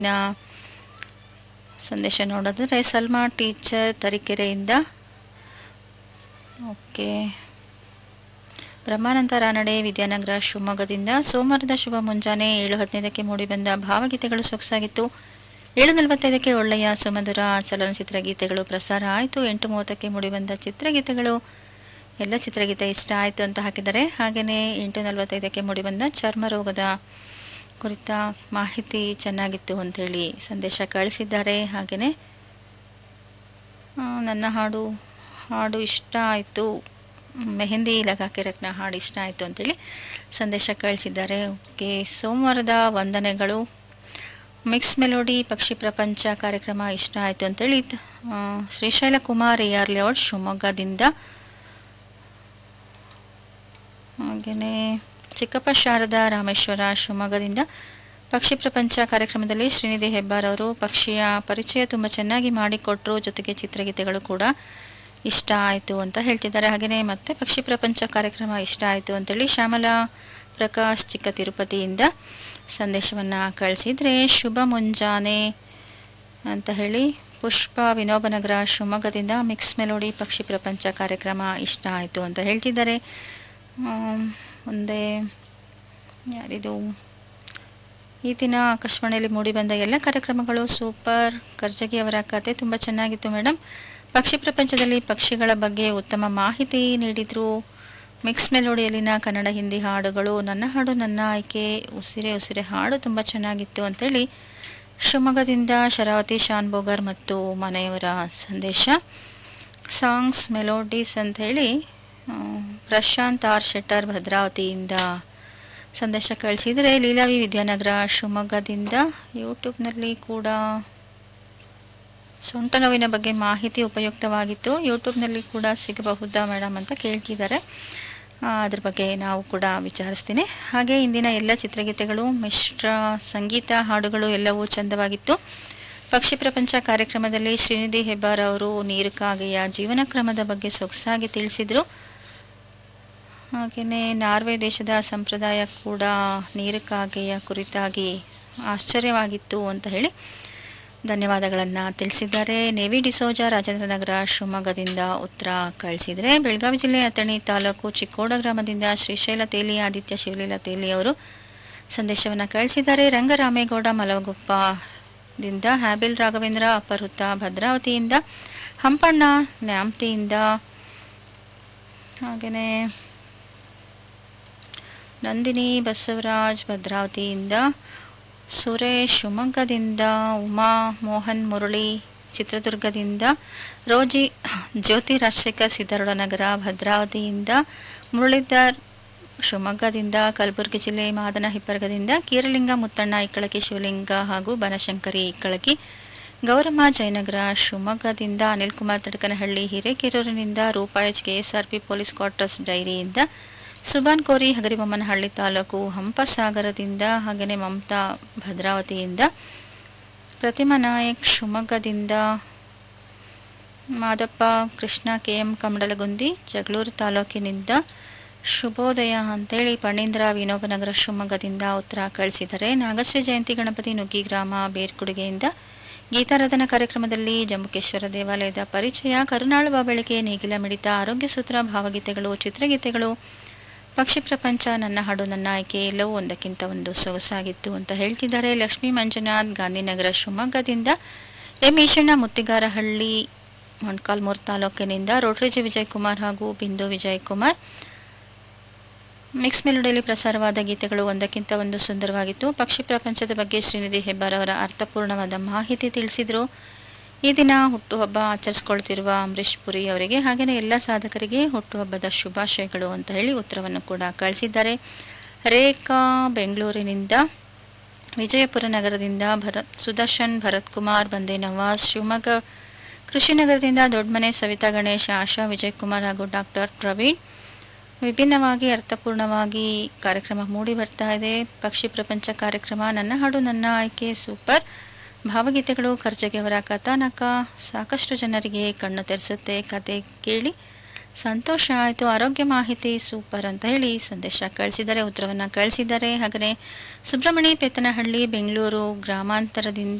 ನ ಸಂದೇಶ ನೋಡಿದ್ರೆ ಸಲ್ಮಾ ಟೀಚರ್ ತರೀಕೆರೆಯಿಂದ ಓಕೆ ಬ್ರಹ್ಮಾನಂದ ರಾನಡೆ ವಿದ್ಯಾನಗರ ಶಿವಮೊಗ್ಗದಿಂದ ಸೋಮವಾರದ ಶುಭ ಮುಂಜಾನೆ ಏಳು ಹದಿನೈದಕ್ಕೆ ಮೂಡಿಬಂದ ಭಾವಗೀತೆಗಳು ಸೊಗಸಾಗಿತ್ತು ಏಳು ನಲವತ್ತೈದಕ್ಕೆ ಒಳ್ಳೆಯ ಸುಮಧುರ ಚಲನಚಿತ್ರ ಗೀತೆಗಳು ಪ್ರಸಾರ ಆಯಿತು ಎಂಟು ಮೂವತ್ತಕ್ಕೆ ಮೂಡಿಬಂದ ಚಿತ್ರಗೀತೆಗಳು ಎಲ್ಲ ಚಿತ್ರಗೀತೆ ಇಷ್ಟ ಆಯಿತು ಅಂತ ಹಾಕಿದ್ದಾರೆ ಹಾಗೆಯೇ ಎಂಟು ನಲವತ್ತೈದಕ್ಕೆ ಮೂಡಿಬಂದ ಚರ್ಮ ರೋಗದ ಕುರಿತ ಮಾಹಿತಿ ಚೆನ್ನಾಗಿತ್ತು ಅಂಥೇಳಿ ಸಂದೇಶ ಕಳಿಸಿದ್ದಾರೆ ಹಾಗೆಯೇ ಆ, ನನ್ನ ಹಾಡು ಹಾಡು ಇಷ್ಟ ಆಯಿತು ಮೆಹಂದಿ ಲಗಾಕೆ ರತ್ನ ಹಾಡು ಇಷ್ಟ ಆಯಿತು ಅಂತೇಳಿ ಸಂದೇಶ ಕಳಿಸಿದ್ದಾರೆ ಓಕೆ ಸೋಮವಾರದ ವಂದನೆಗಳು ಮಿಕ್ಸ್ ಮೆಲೋಡಿ ಪಕ್ಷಿ ಪ್ರಪಂಚ ಕಾರ್ಯಕ್ರಮ ಇಷ್ಟ ಆಯಿತು ಅಂತೇಳಿ ಆ, Srishaila Kumar A R layout ಶಿವಮೊಗ್ಗದಿಂದ ಹಾಗೆಯೇ ಚಿಕ್ಕಪ್ಪ ಶಾರದಾ ರಾಮೇಶ್ವರ ಶಿವಮೊಗ್ಗದಿಂದ ಪಕ್ಷಿ ಪ್ರಪಂಚ ಕಾರ್ಯಕ್ರಮದಲ್ಲಿ ಶ್ರೀನಿಧಿ ಹೆಬ್ಬಾರ್ ಅವರು ಪಕ್ಷಿಯ ಪರಿಚಯ ತುಂಬ ಚೆನ್ನಾಗಿ ಮಾಡಿಕೊಟ್ರು ಜೊತೆಗೆ ಚಿತ್ರಗೀತೆಗಳು ಕೂಡ ಇಷ್ಟ ಆಯಿತು ಅಂತ ಹೇಳ್ತಿದ್ದಾರೆ ಹಾಗೆಯೇ ಮತ್ತೆ ಪಕ್ಷಿ ಪ್ರಪಂಚ ಕಾರ್ಯಕ್ರಮ ಇಷ್ಟ ಆಯಿತು ಅಂತೇಳಿ ಶ್ಯಾಮಲಾ ಪ್ರಕಾಶ್ ಚಿಕ್ಕ ತಿರುಪತಿಯಿಂದ ಸಂದೇಶವನ್ನು ಕಳಿಸಿದರೆ ಶುಭ ಮುಂಜಾನೆ ಅಂತ ಹೇಳಿ ಪುಷ್ಪ ವಿನೋಬನಗರ ಶಿವಮೊಗ್ಗದಿಂದ ಮಿಕ್ಸ್ ಮೆಲೋಡಿ ಪಕ್ಷಿ ಪ್ರಪಂಚ ಕಾರ್ಯಕ್ರಮ ಇಷ್ಟ ಆಯಿತು ಅಂತ ಹೇಳ್ತಿದ್ದಾರೆ ಆಮ್, ಮುಂದೆ ಯಾರಿದು ಈ ದಿನ ಆಕಾಶವಾಣಿಯಲ್ಲಿ ಮೂಡಿಬಂದ ಎಲ್ಲ ಕಾರ್ಯಕ್ರಮಗಳು ಸೂಪರ್ ಕರ್ಜಗಿ ಅವರ ಕತೆ ತುಂಬ ಚೆನ್ನಾಗಿತ್ತು ಮೇಡಮ್ ಪಕ್ಷಿ ಪ್ರಪಂಚದಲ್ಲಿ ಪಕ್ಷಿಗಳ ಬಗ್ಗೆ ಉತ್ತಮ ಮಾಹಿತಿ ನೀಡಿದ್ರು ಮಿಕ್ಸ್ ಮೆಲೋಡಿಯಲ್ಲಿನ ಕನ್ನಡ ಹಿಂದಿ ಹಾಡುಗಳು ನನ್ನ ಹಾಡು ನನ್ನ ಆಯ್ಕೆ ಉಸಿರೆ ಉಸಿರೆ ಹಾಡು ತುಂಬ ಚೆನ್ನಾಗಿತ್ತು ಅಂತೇಳಿ ಶಿವಮೊಗ್ಗದಿಂದ ಶರಾವತಿ ಶಾನ್ಬೋಗರ್ ಮತ್ತು ಮನೆಯವರ ಸಂದೇಶ ಸಾಂಗ್ಸ್ ಮೆಲೋಡೀಸ್ ಅಂತ ಹೇಳಿ ಆ, ಪ್ರಶಾಂತ್ ಆರ್ ಶೆಟ್ಟರ್ ಭದ್ರಾವತಿಯಿಂದ ಸಂದೇಶ ಕಳಿಸಿದರೆ ಲೀಲಾವಿ ವಿದ್ಯಾನಗರ ಶಿವಮೊಗ್ಗದಿಂದ ಯೂಟ್ಯೂಬ್ನಲ್ಲಿ ಕೂಡ ಸೊಂಟ ನೋವಿನ ಬಗ್ಗೆ ಮಾಹಿತಿ ಉಪಯುಕ್ತವಾಗಿತ್ತು ಯೂಟ್ಯೂಬ್ನಲ್ಲಿ ಕೂಡ ಸಿಗಬಹುದಾ ಮೇಡಮ್ ಅಂತ ಕೇಳ್ತಿದ್ದಾರೆ ಆ, ಅದ್ರ ಬಗ್ಗೆ ನಾವು ಕೂಡ ವಿಚಾರಿಸ್ತೀನಿ ಹಾಗೆ ಇಂದಿನ ಎಲ್ಲ ಚಿತ್ರಗೀತೆಗಳು ಮಿಶ್ರ ಸಂಗೀತ ಹಾಡುಗಳು ಎಲ್ಲವೂ ಚಂದವಾಗಿತ್ತು ಪಕ್ಷಿ ಪ್ರಪಂಚ ಕಾರ್ಯಕ್ರಮದಲ್ಲಿ ಶ್ರೀನಿಧಿ ಹೆಬ್ಬಾರ್ ಅವರು ನೀರು ಕಾಗೆಯ ಜೀವನ ಕ್ರಮದ ಬಗ್ಗೆ ಸೊಗಸಾಗಿ ತಿಳಿಸಿದರು ಹಾಗೆಯೇ ನಾರ್ವೆ ದೇಶದ ಸಂಪ್ರದಾಯ ಕೂಡ ನೀರು ಕಾಗೆಯ ಕುರಿತಾಗಿ ಆಶ್ಚರ್ಯವಾಗಿತ್ತು ಅಂತ ಹೇಳಿ ಧನ್ಯವಾದಗಳನ್ನು ತಿಳಿಸಿದ್ದಾರೆ ನೇವಿ ಡಿಸೋಜ ರಾಜೇಂದ್ರನಗರ ಶಿವಮೊಗ್ಗದಿಂದ ಉತ್ತರ ಕಳಿಸಿದರೆ ಬೆಳಗಾವಿ ಜಿಲ್ಲೆ ಅಥಣಿ ತಾಲೂಕು ಚಿಕ್ಕೋಡ ಗ್ರಾಮದಿಂದ ಶ್ರೀಶೈಲ ತೇಲಿ ಆದಿತ್ಯ ಶಿವಲೀಲ ತೇಲಿ ಅವರು ಸಂದೇಶವನ್ನು ಕಳಿಸಿದ್ದಾರೆ ರಂಗರಾಮೇಗೌಡ ಮಲವಗುಪ್ಪದಿಂದ ಹ್ಯಾಬಿಲ್ ರಾಘವೇಂದ್ರ ಅಪಹೃತ ಭದ್ರಾವತಿಯಿಂದ ಹಂಪಣ್ಣ ನ್ಯಾಮ್ತಿಯಿಂದ ಹಾಗೆಯೇ ನಂದಿನಿ ಬಸವರಾಜ್ ಭದ್ರಾವತಿಯಿಂದ ಸುರೇಶ್ ಶಿವಮೊಗ್ಗದಿಂದ ಉಮಾ ಮೋಹನ್ ಮುರಳಿ ಚಿತ್ರದುರ್ಗದಿಂದ ರೋಜಿ ಜ್ಯೋತಿ ರಾಜಶೇಖರ್ ಸಿದ್ದಾರೂಢ ನಗರ ಭದ್ರಾವತಿಯಿಂದ ಮುರಳೀಧರ್ ಶಿವಮೊಗ್ಗದಿಂದ ಕಲಬುರಗಿ ಜಿಲ್ಲೆ ಮಾದನ ಹಿಪ್ಪರಗದಿಂದ ಕೀರಲಿಂಗ ಮುತ್ತಣ್ಣ ಇಕ್ಕಳಕಿ ಶಿವಲಿಂಗ ಹಾಗೂ ಬನಶಂಕರಿ ಇಕ್ಕಳಕಿ ಗೌರಮ್ಮ ಜಯನಗರ ಶಿವಮೊಗ್ಗದಿಂದ ಅನಿಲ್ ಕುಮಾರ್ ತಡಕನಹಳ್ಳಿ ಹಿರೇಕೆರೂರಿನಿಂದ Roopa H KSRP police quarters ಡೈರಿಯಿಂದ ಸುಬಾನ್ ಕೋರಿ ಹಗರಿಬೊಮ್ಮನಹಳ್ಳಿ ತಾಲೂಕು ಹಂಪಸಾಗರದಿಂದ ಹಾಗೆಯೇ ಮಮತಾ ಭದ್ರಾವತಿಯಿಂದ ಪ್ರತಿಮಾ ನಾಯಕ್ ಶಿವಮೊಗ್ಗದಿಂದ ಮಾದಪ್ಪ ಕೃಷ್ಣ ಕೆ ಎಂ ಕಮಡಲಗುಂದಿ ಜಗಳೂರು ತಾಲೂಕಿನಿಂದ ಶುಭೋದಯ ಅಂತೇಳಿ ಪಣೀಂದ್ರ ವಿನೋಬನಗರ ಶಿವಮೊಗ್ಗದಿಂದ ಉತ್ತರ ಕಳಿಸಿದರೆ ನಾಗಶ್ರೀ ಜಯಂತಿ ಗಣಪತಿ ನುಗ್ಗಿ ಗ್ರಾಮ ಬೇರ್ಕುಡುಗೆಯಿಂದ ಗೀತಾರಾಧನಾ ಕಾರ್ಯಕ್ರಮದಲ್ಲಿ ಜಂಬುಕೇಶ್ವರ ದೇವಾಲಯದ ಪರಿಚಯ ಕರುನಾಳುವ ಬೆಳಗ್ಗೆ ನೇಗಿಲ ಮಿಡಿತ ಆರೋಗ್ಯ ಸೂತ್ರ ಭಾವಗೀತೆಗಳು ಚಿತ್ರಗೀತೆಗಳು ಪಕ್ಷಿ ಪ್ರಪಂಚ ನನ್ನ ಹಾಡು ನನ್ನ ಆಯ್ಕೆ ಎಲ್ಲವೂ ಒಂದಕ್ಕಿಂತ ಒಂದು ಸೊಗಸಾಗಿತ್ತು ಅಂತ ಹೇಳ್ತಿದ್ದಾರೆ ಲಕ್ಷ್ಮೀ ಮಂಜುನಾಥ್ ಗಾಂಧಿನಗರ ಶಿವಮೊಗ್ಗದಿಂದ ಎಂ ಈಶಣ್ಣ ಮುತ್ತಿಗಾರಹಳ್ಳಿ ಮೊಣ್ಕಾಲ್ಮೂರು ತಾಲೂಕಿನಿಂದ ರೋಟ್ರಿಜಿ ವಿಜಯ್ ಕುಮಾರ್ ಹಾಗೂ ಬಿಂದು ವಿಜಯ್ ಕುಮಾರ್ ಮಿಕ್ಸ್ ಮೆಲೋಡಿಯಲ್ಲಿ ಪ್ರಸಾರವಾದ ಗೀತೆಗಳು ಒಂದಕ್ಕಿಂತ ಒಂದು ಸುಂದರವಾಗಿತ್ತು ಪಕ್ಷಿ ಪ್ರಪಂಚದ ಬಗ್ಗೆ ಶ್ರೀನಿಧಿ ಹೆಬ್ಬಾರ್ ಅವರ ಅರ್ಥಪೂರ್ಣವಾದ ಮಾಹಿತಿ ತಿಳಿಸಿದರು ಈ ದಿನ ಹುಟ್ಟುಹಬ್ಬ ಆಚರಿಸ್ಕೊಳ್ತಿರುವ ಅಂಬರೀಷ್ ಪುರಿ ಅವರಿಗೆ ಹಾಗೆಯೇ ಎಲ್ಲ ಸಾಧಕರಿಗೆ ಹುಟ್ಟುಹಬ್ಬದ ಶುಭಾಶಯಗಳು ಅಂತ ಹೇಳಿ ಉತ್ತರವನ್ನು ಕೂಡ ಕಳಿಸಿದ್ದಾರೆ ರೇಖಾ ಬೆಂಗಳೂರಿನಿಂದ ವಿಜಯಪುರ ನಗರದಿಂದ ಭರತ್ ಸುದರ್ಶನ್ ಭರತ್ ಕುಮಾರ್ ಬಂದೆ ನವಾಜ್ ಶಿವಮೊಗ್ಗ ಕೃಷಿನಗರದಿಂದ ದೊಡ್ಡಮನೆ ಸವಿತಾ ಗಣೇಶ್ ಆಶಾ ವಿಜಯ್ ಕುಮಾರ್ ಹಾಗೂ ಡಾಕ್ಟರ್ ಪ್ರವೀಣ್ ವಿಭಿನ್ನವಾಗಿ ಅರ್ಥಪೂರ್ಣವಾಗಿ ಕಾರ್ಯಕ್ರಮ ಮೂಡಿ ಬರ್ತಾ ಇದೆ ಪಕ್ಷಿ ಪ್ರಪಂಚ ಕಾರ್ಯಕ್ರಮ ನನ್ನ ಹಾಡು ನನ್ನ ಆಯ್ಕೆ ಸೂಪರ್ ಭಾವಗೀತೆಗಳು ಖರ್ಜಗಿ ಅವರ ಕಥಾನಕ ಸಾಕಷ್ಟು ಜನರಿಗೆ ಕಣ್ಣು ತೆರೆಸುತ್ತೆ ಕತೆ ಕೇಳಿ ಸಂತೋಷ ಆಯಿತು ಆರೋಗ್ಯ ಮಾಹಿತಿ ಸೂಪರ್ ಅಂತ ಹೇಳಿ ಸಂದೇಶ ಕಳಿಸಿದ್ದಾರೆ ಉತ್ತರವನ್ನು ಕಳಿಸಿದ್ದಾರೆ ಹಾಗೆಯೇ ಸುಬ್ರಹ್ಮಣ್ಯ ಪೆತ್ತನಹಳ್ಳಿ ಬೆಂಗಳೂರು ಗ್ರಾಮಾಂತರದಿಂದ